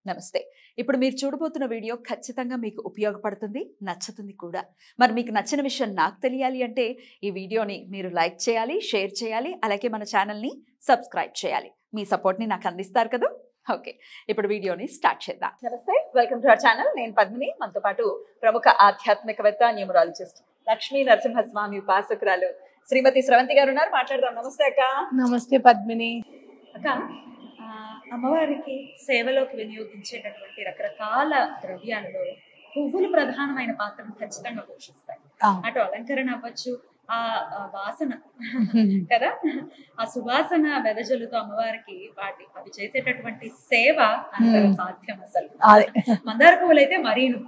నమస్తే ఇప్పుడు మీరు చూడబోతున్న వీడియో ఖచ్చితంగా మీకు ఉపయోగపడుతుంది నచ్చుతుంది కూడా మరి మీకు నచ్చిన విషయం నాకు తెలియాలి అంటే ఈ వీడియోని మీరు లైక్ చేయాలి షేర్ చేయాలి అలాగే మన ఛానల్ని సబ్స్క్రైబ్ చేయాలి మీ సపోర్ట్ని నాకు అందిస్తారు కదా ఓకే ఇప్పుడు వీడియోని స్టార్ట్ చేద్దాం నమస్తే వెల్కమ్ టు అవర్ ఛానల్ నేను పద్మిని మనతో పాటు ప్రముఖ ఆధ్యాత్మికవేత్త న్యూమరాలజిస్ట్ లక్ష్మీ నరసింహస్వామి ఉపాసకురాలు శ్రీమతి స్రవంతి గారు ఉన్నారు మాట్లాడదాం నమస్తే అక్క నమస్తే పద్మిని అక్క ఆ, అమ్మవారికి సేవలోకి వినియోగించేటటువంటి రకరకాల ద్రవ్యాలలో పువ్వులు ప్రధానమైన పాత్రను ఖచ్చితంగా పోషిస్తాయి అటు అలంకరణ అవ్వచ్చు ఆ ఆ వాసన కదా ఆ సువాసన వెదజల్లుతో అమ్మవారికి వాటి అవి చేసేటటువంటి సేవ అంతర Hmm. సాధ్యం అసలు అదే మందార పువ్వులు అయితే మరీను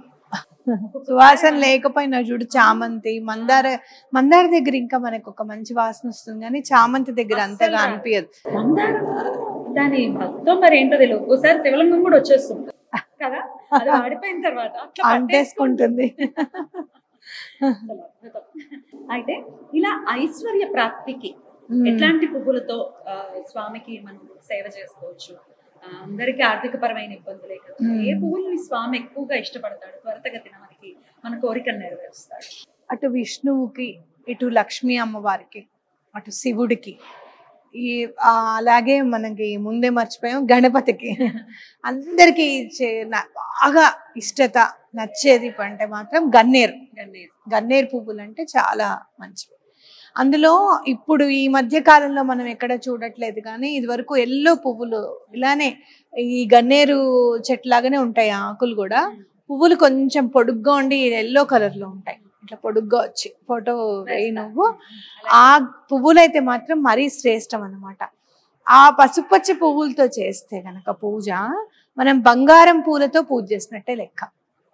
సువాసన లేకపోయినా చూడు చామంతి మందార మందార దగ్గర ఇంకా మనకు ఒక మంచి వాసన వస్తుంది కానీ చామంతి దగ్గర అంతగా అస్సలు అనిపించదు మందారం దాని భక్తం మరి ఏంటో తెలియదు ఒక్కోసారి శివలింగం కూడా వచ్చేస్తుంది కదా అది వాడిపోయిన తర్వాత అట్లా పట్టేసుకుంటుంది. అంటేసుకుంటుంది అసలు అద్భుతం. అయితే ఇలా ఐశ్వర్య ప్రాప్తికి ఉమ్. ఎట్లాంటి పువ్వులతో ఆ, స్వామికి మనం సేవ చేసుకోవచ్చు ఆ, అందరికీ ఆర్థిక పరమైన ఇబ్బందులే కదా మ్మ్. ఏ పువ్వుల్ని స్వామి ఎక్కువగా ఇష్టపడతాడు త్వరితగతిన మనకి మన కోరికను నెరవేరుస్తాడు అటు విష్ణువుకి ఇటు లక్ష్మీ అమ్మవారికి అటు శివుడికి ఈ ఆ, అలాగే మనకి ముందే మర్చిపోయాం గణపతికి అందరికి ఇచ్చే- నా- బాగా ఇష్టత నచ్చేది అంటే మాత్రం గన్నేరు గన్నేరు. గన్నేరు పువ్వులు అంటే చాలా మంచివి అందులో ఇప్పుడు ఈ మధ్య కాలంలో మనం ఎక్కడ చూడట్లేదు కానీ ఇది వరకు ఎల్లో పువ్వులు ఇలానే ఈ గన్నేరు చెట్లాగానే ఉంటాయి ఆ ఆకులు కూడా పువ్వులు కొంచెం పొడుగ్గా ఉండి ఎల్లో కలర్ లో ఉంటాయి ఇట్లా పొడుగ్గా వచ్చి ఫోటో వేయి నువ్వు ఆ పువ్వులైతే మాత్రం మరీ శ్రేష్టం అన్నమాట ఆ పసుపచ్చ పువ్వులతో చేస్తే గనక పూజ మనం బంగారం పూలతో పూజ చేసినట్టే లెక్క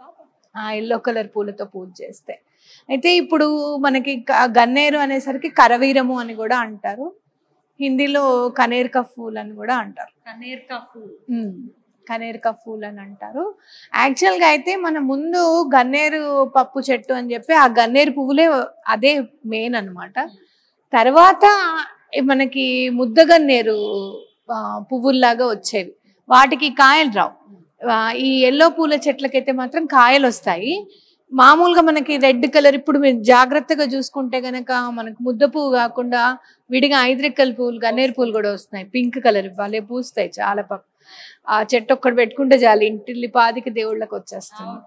ఆ ఎల్లో కలర్ పూలతో పూజ చేస్తే అయితే ఇప్పుడు మనకి గ- గన్నేరు అనేసరికి కరవీరము అని కూడా అంటారు హిందీలో కనేర్క ఫూల్ అని కూడా అంటారు కన్నేరు కా పువ్వు. ఉమ్, కనేర్క ఫూల్ అని అంటారు యాక్చువల్గా అయితే మన ముందు గన్నేరు పప్పు చెట్టు అని చెప్పి ఆ గన్నేరు పువ్వులే అదే మెయిన్ అన్నమాట తర్వాత ఈ మనకి ముద్దగన్నేరు ఆ, పువ్వుల్లాగా వచ్చేవి వాటికి కాయలు రావు ఆ, ఈ ఎల్లో పూల చెట్లకైతే మాత్రం కాయలు వస్తాయి మామూలుగా మనకి రెడ్ కలర్ ఇప్పుడు మీరు జాగ్రత్తగా చూసుకుంటే గనక మనకు ముద్ద పువ్వు కాకుండా విడిగా ఐద్రిక్కల పువ్వులు గన్నేరు పూలు కూడా వస్తున్నాయి పింక్ కలర్ భలే పూస్తాయి చాలా పక్క ఆ చెట్టు ఒక్కటి పెట్టుకుంటే చాలు ఇంటిల్లి పాదికి దేవుళ్ళకి వచ్చేస్తుంది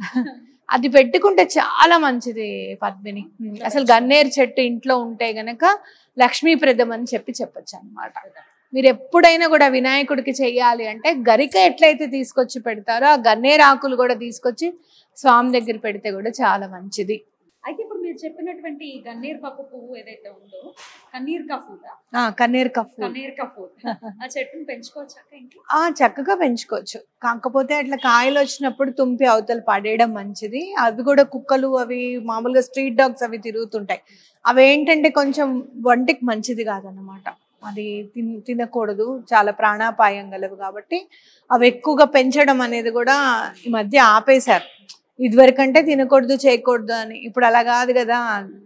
అది పెట్టుకుంటే చాలా మంచిది పద్మిని ఉమ్, అసలు గన్నేరు చెట్టు ఇంట్లో ఉంటే గనక లక్ష్మీప్రదం అని చెప్పి చెప్పొచ్చు అన్నమాట మీరు ఎప్పుడైనా కూడా వినాయకుడికి చెయ్యాలి అంటే గరిక ఎట్లయితే తీసుకొచ్చి పెడతారో ఆ గన్నేరు ఆకులు కూడా తీసుకొచ్చి స్వామి దగ్గర పెడితే కూడా చాలా మంచిది అయితే ఇప్పుడు మీరు చెప్పినటువంటి ఈ గన్నేరు పప్పు పువ్వు ఏదైతే ఉందో కన్నీర్ కా పువ్వు ఆ కన్నేరు కఫ్ కన్నీర్ కా పువ్వు ఆ చెట్టును పెంచుకోవచ్చాక ఇంట్లో ఆ చక్కగా పెంచుకోవచ్చు కాకపోతే అట్లా కాయలు వచ్చినప్పుడు తుంపి అవతల పడేయడం మంచిది అవి కూడా కుక్కలు అవి మామూలుగా స్ట్రీట్ డాగ్స్ అవి తిరుగుతుంటాయి అవి ఏంటంటే కొంచెం వంటికి మంచిది కాదన్నమాట అది తిన్ తినకూడదు చాలా ప్రాణాపాయం గలవు కాబట్టి అవి ఎక్కువగా పెంచడం అనేది కూడా ఈ మధ్య ఆపేశారు ఇదివరకంటే తినకూడదు చేయకూడదు అని ఇప్పుడు అలా కాదు కదా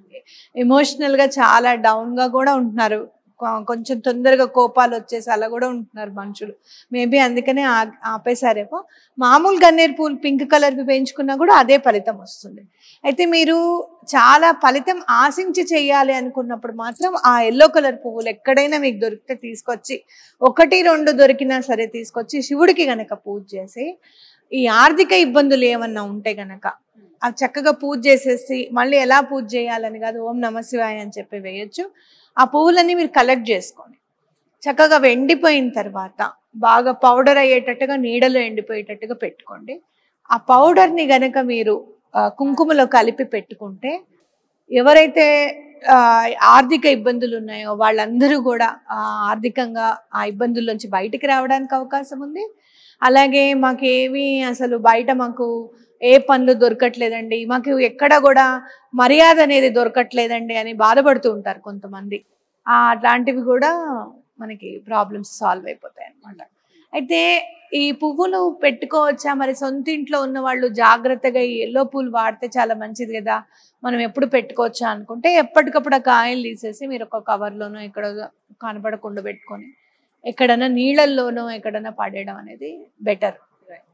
ఎమోషనల్ గా చాలా డౌన్ గా కూడా ఉంటున్నారు కొ- కొంచెం తొందరగా కోపాలు వచ్చేసి అలా కూడా ఉంటున్నారు మనుషులు మేబీ అందుకనే ఆ- ఆపేశారేమో మామూలు గన్నేరు పూలు పింక్ కలర్వి పెంచుకున్నా కూడా అదే ఫలితం వస్తుంది అయితే మీరు చాలా ఫలితం ఆశించి చేయాలి అనుకున్నప్పుడు మాత్రం ఆ ఎల్లో కలర్ పువ్వులు ఎక్కడైనా మీకు దొరికితే తీసుకొచ్చి ఒకటి రెండు దొరికినా సరే తీసుకొచ్చి శివుడికి గనక పూజ చేసి ఈ ఆర్థిక ఇబ్బందులు ఏమన్నా ఉంటే గనక అవి చక్కగా పూజ చేసేసి మళ్ళీ ఎలా పూజ చేయాలని కాదు ఓం నమ శివాయ అని చెప్పి వేయొచ్చు ఆ పువ్వులన్నీ మీరు కలెక్ట్ చేసుకోండి చక్కగా అవి ఎండిపోయిన తర్వాత బాగా పౌడర్ అయ్యేటట్టుగా నీడలో ఎండిపోయేటట్టుగా పెట్టుకోండి ఆ పౌడర్ని గనక మీరు ఆ, కుంకుమలో కలిపి పెట్టుకుంటే ఎవరైతే ఆ, ఆర్థిక ఇబ్బందులు ఉన్నాయో వాళ్ళందరూ కూడా ఆ, ఆర్థికంగా ఆ ఇబ్బందుల్లోంచి బయటికి రావడానికి అవకాశం ఉంది అలాగే మాకేమి అసలు బయట మాకు ఏ పనులు దొరకట్లేదండి మాకు ఎక్కడ కూడా మర్యాద అనేది దొరకట్లేదండి అని బాధపడుతూ ఉంటారు కొంతమంది ఆ అట్లాంటివి కూడా మనకి ప్రాబ్లమ్స్ సాల్వ్ అయిపోతాయి అన్నమాట అయితే ఈ పువ్వులు పెట్టుకోవచ్చా మరి సొంత ఇంట్లో ఉన్న వాళ్ళు జాగ్రత్తగా ఈ ఎల్లో పూలు వాడితే చాలా మంచిది కదా మనం ఎప్పుడు పెట్టుకోవచ్చా అనుకుంటే ఎప్పటికప్పుడు ఆ కాయలు తీసేసి మీరు ఒక కవర్లోనో ఎక్కడ కనపడకుండా పెట్టుకొని ఎక్కడన్నా నీళ్ళల్లోనో ఎక్కడన్నా పడేయడం అనేది బెటర్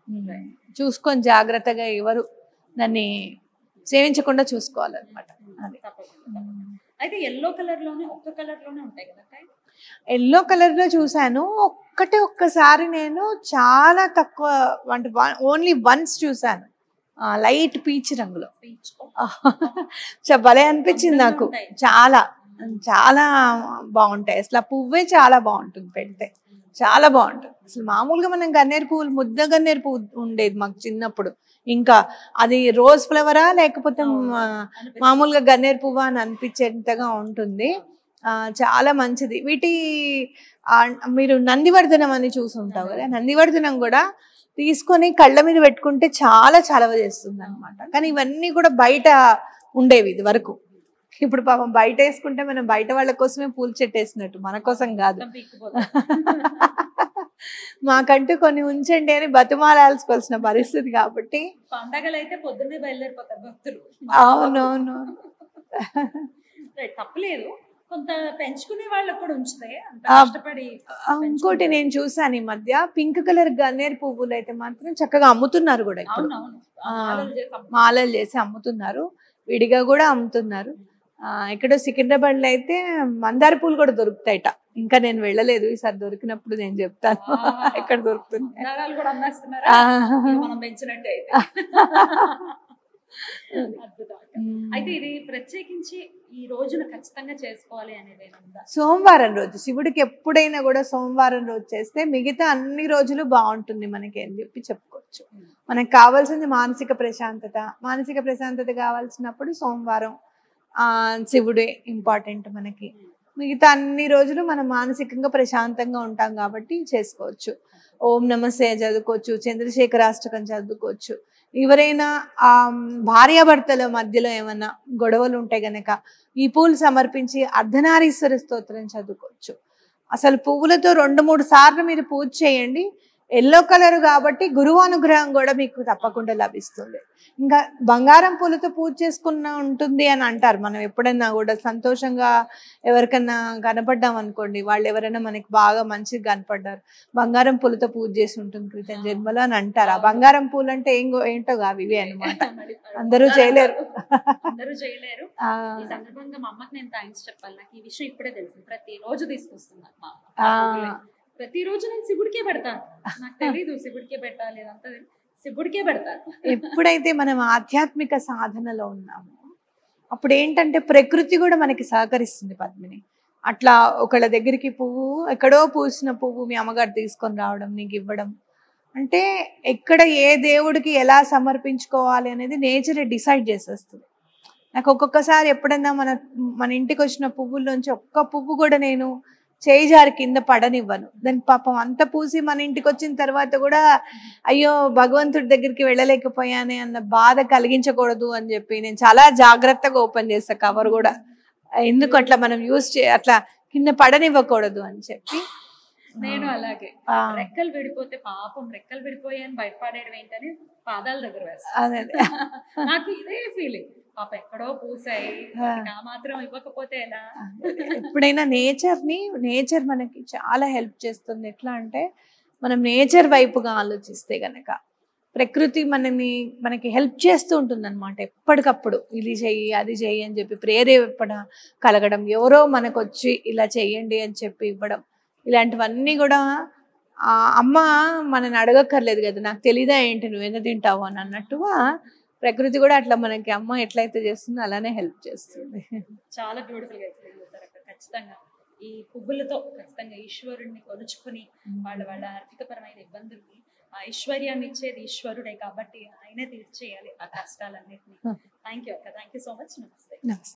ఉమ్. Right. చూసుకొని జాగ్రత్తగా ఎవరు దాన్ని సేవించకుండా చూసుకోవాలన్నమాట అది తప్పకుండా. అయితే ఎల్లో కలర్ లోనే ఒక్క కలర్ లోనే ఉంటాయి కదా అక్క? ఎల్లో కలర్ లో చూసాను ఒక్కటే ఒక్కసారి నేను చాలా తక్కువ అంటే ఓన్లీ వన్స్ చూసాను లైట్ పీచ్ రంగులో Peach. చ- భలే అనిపించింది నాకు ఉంటాయి. చాలా చాలా బాగుంటాయి అసలు ఆ పువ్వే చాలా బాగుంటుంది పెడితే చాలా బాగుంటుంది అసలు మామూలుగా మనం గన్నేరు పువ్వులు ముద్ద గన్నేరు పువ్వు ఉండేది మాకు చిన్నప్పుడు ఇంకా అది రోజ్ ఫ్లవరా లేకపోతే అవును. ఆ, అనిపిస్తుంది. మామూలుగా గన్నేరు పువ్వు అని అనిపించేంతగా ఉంటుంది ఆ, చాలా మంచిది వీటి ఆ, మీరు నందివర్ధనం అని చూసి ఉంటావు కదా నందివర్ధనం కూడా తీసుకొని కళ్ళ మీద పెట్టుకుంటే చాలా చలవ చేస్తుంది అనమాట కానీ ఇవన్నీ కూడా బయట ఉండేవి ఇది వరకు ఇప్పుడు పాపం బయట వేసుకుంటే మనం బయట వాళ్ళ కోసమే పూల చెట్టు వేసినట్టు మన కోసం కాదు మొత్తం పీక్కుపోతుంది. మాకంటూ కొన్ని ఉంచండి అని బతిమాలాల్సుకోవాల్సిన పరిస్థితి కాబట్టి పండగలు అయితే పొద్దున్నే బయలుదేరిపోతారు భక్తులు అవునవును Right, తప్పలేదు కొంత పెంచుకునే వాళ్ళకి కూడా ఉంచుతాయి అంత ఆ, కష్టపడి ఆ, ఇంకోటి నేను చూసాను ఈ మధ్య పింక్ కలర్ గన్నేరు పువ్వులు అయితే మాత్రం చక్కగా అమ్ముతున్నారు కూడా ఇప్పుడు అవునవును ఆ, మాలలు చేసి అమ్ముతారు. మాలలు చేసి అమ్ముతున్నారు విడిగా కూడా అమ్ముతున్నారు ఆ, ఎక్కడో సికింద్రాబాద్ లో అయితే మందార పూలు కూడా దొరుకుతాయట ఇంకా నేను వెళ్ళలేదు ఈసారి దొరికినప్పుడు నేను చెప్తాను ఆ. ఎక్కడ దొరుకుతుంది దారాలు కూడా అమ్మేస్తున్నారా ఆ. ఇక మనం పెంచినట్టే అయితే అద్భుతం అక్క. అయితే ఇది ప్రత్యేకించి ఈ రోజున ఖచ్చితంగా చేసుకోవాలి అనేది ఏమైనా ఉందా సోమవారం రోజు శివుడికి ఎప్పుడైనా కూడా సోమవారం రోజు చేస్తే మిగతా అన్ని రోజులు బాగుంటుంది మనకి అని చెప్పి చెప్పుకోవచ్చు మనకు కావాల్సింది మానసిక ప్రశాంతత మానసిక ప్రశాంతత కావాల్సినప్పుడు సోమవారం ఆ శివుడే ఇంపార్టెంట్ మనకి మిగతా అన్ని రోజులు మనం మానసికంగా ప్రశాంతంగా ఉంటాం కాబట్టి చేసుకోవచ్చు ఓం నమస్తే చదువుకోవచ్చు చంద్రశేఖర అష్టకం చదువుకోవచ్చు ఎవరైనా ఆ భార్యాభర్తల మధ్యలో ఏమన్నా గొడవలు ఉంటే గనక ఈ పూలు సమర్పించి అర్ధనారీశ్వర స్తోత్రం చదువుకోవచ్చు అసలు పువ్వులతో రెండు మూడు సార్లు మీరు పూజ చేయండి ఎల్లో కలర్ కాబట్టి గురువు అనుగ్రహం కూడా మీకు తప్పకుండా లభిస్తుంది ఇంకా బంగారం పూలతో పూజ చేసుకున్న ఉంటుంది అని అంటారు మనం ఎప్పుడైనా కూడా సంతోషంగా ఎవరికన్నా కనపడ్డాం అనుకోండి వాళ్ళు ఎవరైనా మనకి బాగా మంచిగా కనపడ్డారు బంగారం పూలతో పూజ చేసి ఉంటుంది క్రితం జన్మలో అని అంటారు ఆ బంగారం పూలు అంటే ఏం ఏంటో కావు ఇవే అనమాట మరి అందరూ చేయలేరు. అందరూ చేయలేరు ఆ, ఈ సందర్భంగా మా అమ్మకి నేను థ్యాంక్స్ చెప్పాలి నాకు ఈ విషయం ఇప్పుడే తెలిసింది ప్రతి రోజు తీసుకొస్తున్నారు మా అమ్మ. ఆ. ప్రతి రోజు నేను శివుడికే పెడతాను నాకు తెలీదు శివుడికే పెట్టాలి అదంతా తెలీదు. శివుడికే పెడతాను ఎప్పుడైతే మనం ఆధ్యాత్మిక సాధనలో ఉన్నామో అప్పుడు ఏంటంటే ప్రకృతి కూడా మనకి సహకరిస్తుంది పద్మిని అట్లా ఒకళ్ళ దగ్గరికి పువ్వు ఎక్కడో పూసిన పువ్వు మీ అమ్మగారు తీసుకొని రావడం నీకు ఇవ్వడం అంటే ఎక్కడ ఏ దేవుడికి ఎలా సమర్పించుకోవాలి అనేది నేచర్ డిసైడ్ చేసేస్తుంది నాకు ఒక్కొక్కసారి ఎప్పుడైనా మన మన ఇంటికి వచ్చిన పువ్వుల్లోంచి ఒక్క పువ్వు కూడా నేను చేయి జారి కింద పడనివ్వను దాని పాపం అంత పూసి మన ఇంటికి వచ్చిన తర్వాత కూడా అయ్యో భగవంతుడి దగ్గరికి వెళ్ళలేకపోయానే అన్న బాధ కలిగించకూడదు అని చెప్పి నేను చాలా జాగ్రత్తగా ఓపెన్ చేస్తా కవర్ కూడా ఎందుకు అట్లా మనం యూస్ చే అట్లా కింద పడనివ్వకూడదు అని చెప్పి నేను అలాగే ఆ, రెక్కలు విడిపోతే పాపం రెక్కలు విడిపోయాయని బయటపడేయడం ఏంటని పాదాల దగ్గర వేస్తాను అదే అదే. నాకు ఇదే ఫీలింగ్ పాప ఎక్కడో పూసాయి ఆ. వాటికి ఆ మాత్రం ఇవ్వకపోతే ఎలా ఎప్పుడైనా నేచర్ ని నేచర్ మనకి చాలా హెల్ప్ చేస్తుంది ఎట్లా అంటే మనం నేచర్ వైపుగా ఆలోచిస్తే గనక ప్రకృతి మనని మనకి హెల్ప్ చేస్తూ ఉంటుంది అనమాట ఎప్పటికప్పుడు ఇది చెయ్యి అది చెయ్యి అని చెప్పి ప్రేరేపణ కలగడం ఎవరో మనకు వచ్చి ఇలా చెయ్యండి అని చెప్పి ఇవ్వడం ఇలాంటివన్నీ కూడా ఆ అమ్మ మనని అడగక్కర్లేదు కదా నాకు తెలీదా ఏంటి నువ్వు ఎంత తింటావు అని అన్నట్టుగా ప్రకృతి కూడా అట్లా మనకి అమ్మ ఎట్లయితే చేస్తుందో అలానే హెల్ప్ చేస్తుంది చాలా బ్యూటిఫుల్ గా ఎక్స్ప్లెయిన్ చేశారు అక్కడ ఖచ్చితంగా ఈ పువ్వులతో ఖచ్చితంగా ఈశ్వరుడిని కొలుచుకుని వాళ్ళ వాళ్ళ ఆర్థికపరమైన ఇబ్బందుల్ని ఆ ఐశ్వర్యాన్ని ఇచ్చేది ఈశ్వరుడే కాబట్టి ఆయనే తీర్చేయాలి ఆ కష్టాలన్నిటిని థ్యాంక్ యూ అక్క థ్యాంక్ యూ సో మచ్ నమస్తే నమస్తే